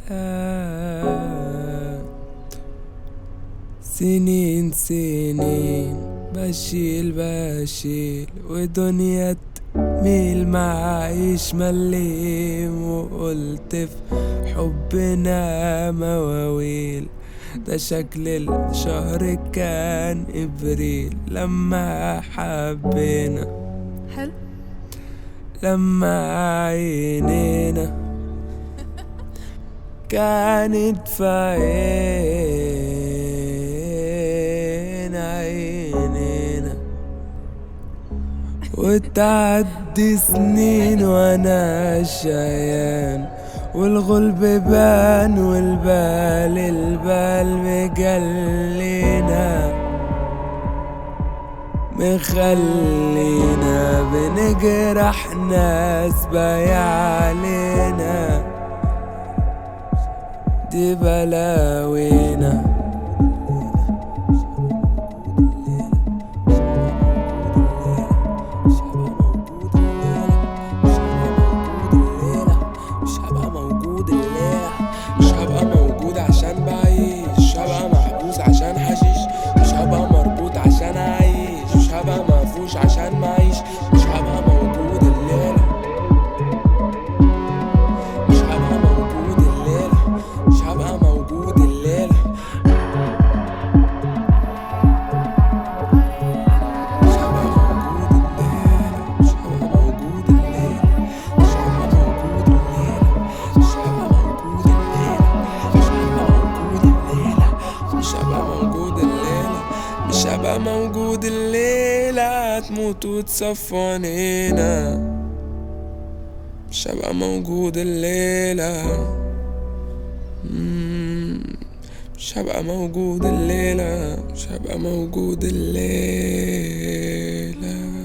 سنين سنين بشيل بشيل ودنيا تميل معايش مليم وقلت في حبنا مواويل ده شكل الشهر كان ابريل لما حبينا حلو لما عينينا كانت في عين عينينا وتعدي سنين وانا شيان والغلب بان والبال البال مجلينا مخلينا بنجرح ناس بايع علينا دي بلاوينا مش هبقى موجود الليلة مش هبقى موجود عشان بعيش مش هبقى محبوس عشان حشيش مش هبقى مربوط عشان اعيش مش هبقى مفروش عشان معيش مش هبقى موجود الليلة مش هبقى موجود الليلة مش هبقى موجود الليلة مش هبقى موجود الليلة مش هبقى موجود الليلة مش هبقى موجود الليلة مش هبقى موجود الليلة مش هبقى موجود الليلة مش هبقى موجود الليلة مش هبقى موجود الليلة هتموت وتصفوا عينينا مش هبقى موجود الليلة مم. مش هبقى موجود الليلة مش هبقى موجود الليلة